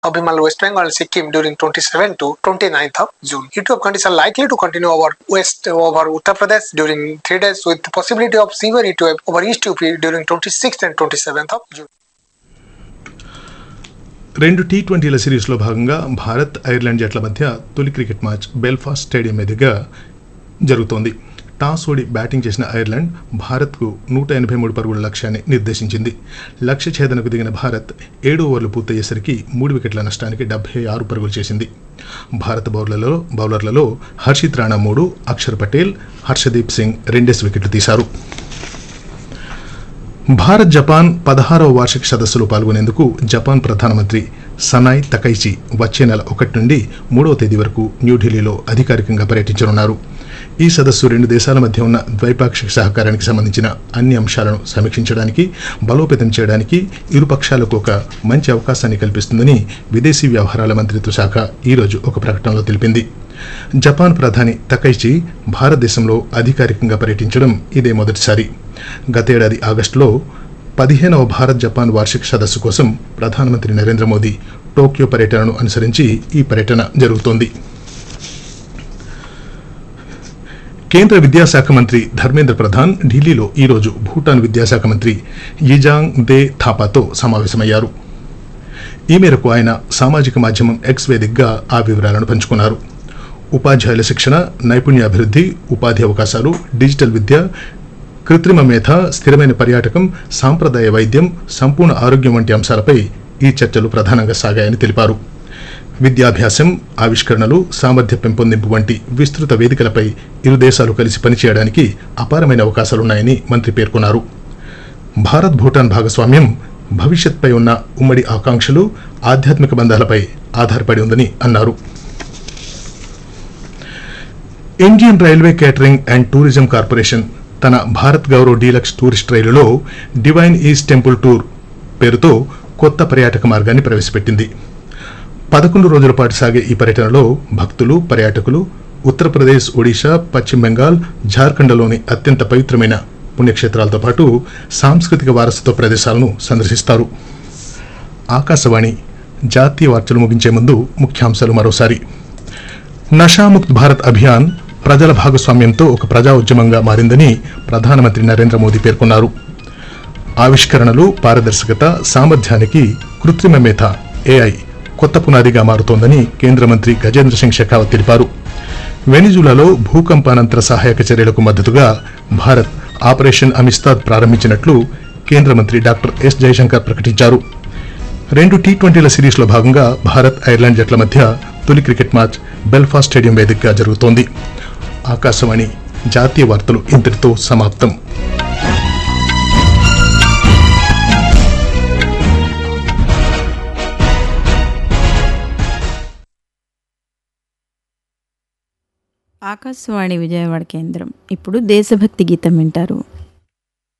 Abimal West Bengal and Sikkim during 27 to 29th of June. Heat wave conditions are likely to continue over west over Uttar Pradesh during three days with the possibility of severe heat wave over East UP during 26th and 27th of June. రెండు T ట్వంటీల సిరీస్లో భాగంగా Bharat Ireland జట్ల మధ్య తొలి cricket match Belfast stadium మీదుగా జరుగుతోంది toss ఓడి బ్యాటింగ్ చేసిన ఐర్లాండ్ భారత్కు నూట ఎనభై మూడు పరుగుల లక్ష్యాన్ని నిర్దేశించింది లక్ష్య ఛేదనకు దిగిన భారత్ ఏడు ఓవర్లు పూర్తయ్యేసరికి మూడు వికెట్ల నష్టానికి డెబ్బై ఆరు పరుగులు చేసింది భారత బౌలర్లలో బౌలర్లలో హర్షిత్ రాణా మూడు అక్షర్ పటేల్ హర్షదీప్ సింగ్ రెండేసి వికెట్లు తీశారు భారత్ జపాన్ పదహారవ వార్షిక సదస్సులో పాల్గొనేందుకు జపాన్ ప్రధానమంత్రి సనాయ్ తకైచి వచ్చే నెల ఒకటి నుండి మూడవ తేదీ వరకు న్యూఢిల్లీలో అధికారికంగా పర్యటించనున్నారు ఈ సదస్సు రెండు దేశాల మధ్య ఉన్న ద్వైపాక్షిక సహకారానికి సంబంధించిన అన్ని అంశాలను సమీక్షించడానికి బలోపేతం చేయడానికి ఇరు పక్షాలకు ఒక మంచి అవకాశాన్ని కల్పిస్తుందని విదేశీ వ్యవహారాల మంత్రిత్వ శాఖ ఈరోజు ఒక ప్రకటనలో తెలిపింది జపాన్ ప్రధాని తకైచి భారతదేశంలో అధికారికంగా పర్యటించడం ఇదే మొదటిసారి గతేడాది ఆగస్టులో పదిహేనవ భారత్ జపాన్ వార్షిక సదస్సు కోసం ప్రధానమంత్రి నరేంద్ర మోదీ టోక్యో పర్యటనను అనుసరించి ఈ పర్యటన జరుగుతోంది కేంద్ర విద్యాశాఖ మంత్రి ధర్మేంద్ర ప్రధాన్ ఢిల్లీలో ఈరోజు భూటాన్ విద్యాశాఖ మంత్రి yiజాంగ్ దే థాపాతో సమావేశమయ్యారు ఈ మేరకు ఆయన సామాజిక మాధ్యమం ఎక్స్ వేదికగా ఆ వివరాలను పంచుకున్నారు ఉపాధ్యాయుల శిక్షణ నైపుణ్యాభివృద్ధి ఉపాధి అవకాశాలు డిజిటల్ విద్య కృత్రిమ మేధ స్థిరమైన పర్యాటకం సాంప్రదాయ వైద్యం సంపూర్ణ ఆరోగ్యం వంటి అంశాలపై ఈ చర్చలు ప్రధానంగా సాగాయని తెలిపారు విద్యాభ్యాసం ఆవిష్కరణలు సామర్థ్య పెంపొందింపు వంటి విస్తృత వేదికలపై ఇరు దేశాలు కలిసి పనిచేయడానికి అపారమైన అవకాశాలున్నాయని మంత్రి పేర్కొన్నారు భారత్ భూటాన్ భాగస్వామ్యం భవిష్యత్పై ఉన్న ఉమ్మడి ఆకాంక్షలు ఆధ్యాత్మిక బంధాలపై ఆధారపడి ఉందని అన్నారు Indian railway catering and tourism corporation తన భారత్ గౌరవ్ డీలక్స్ టూరిస్ట్ రైలులో డివైన్ ఈస్ట్ టెంపుల్ టూర్ పేరుతో కొత్త పర్యాటక మార్గాన్ని ప్రవేశపెట్టింది పదకొండు రోజుల పాటు సాగే ఈ పర్యటనలో భక్తులు పర్యాటకులు ఉత్తరప్రదేశ్ ఒడిశా పశ్చిమ బెంగాల్ జార్ఖండ్లోని అత్యంత పవిత్రమైన పుణ్యక్షేత్రాలతో పాటు సాంస్కృతిక వారసత్వ ప్రదేశాలను సందర్శిస్తారు ఆకాశవాణి జాతీయ వార్తలు ముగించే ముందు ముఖ్యాంశాలు మరోసారి నషాముక్త్ భారత్ అభియాన్ ప్రజల భాగస్వామ్యంతో ఒక ప్రజా ఉద్యమంగా మారిందని ప్రధానమంత్రి నరేంద్ర మోదీ పేర్కొన్నారు ఆవిష్కరణలు పారదర్శకత సామర్థ్యానికి కృత్రిమ మేధ ఏఐ కొత్త పునాదిగా మారుతోందని కేంద్ర మంత్రి గజేంద్ర సింగ్ షెకావత్ తెలిపారు వెనిజులాలో భూకంపానంతర సహాయక చర్యలకు మద్దతుగా భారత్ ఆపరేషన్ అమిస్తాద్ ప్రారంభించినట్లు కేంద్ర మంత్రి డాక్టర్ ఎస్ జయశంకర్ ప్రకటించారు రెండు టీ ట్వంటీల సిరీస్లో భాగంగా భారత్ ఐర్లాండ్ జట్ల మధ్య తొలి క్రికెట్ మ్యాచ్ బెల్ఫాస్ట్ స్టేడియం వేదికగా జరుగుతోంది ఆకాశవాణి జాతీయ వార్తలు ఇంతటితో సమాప్తం ఆకాశవాణి విజయవాడ కేంద్రం ఇప్పుడు దేశభక్తి గీతం వింటారు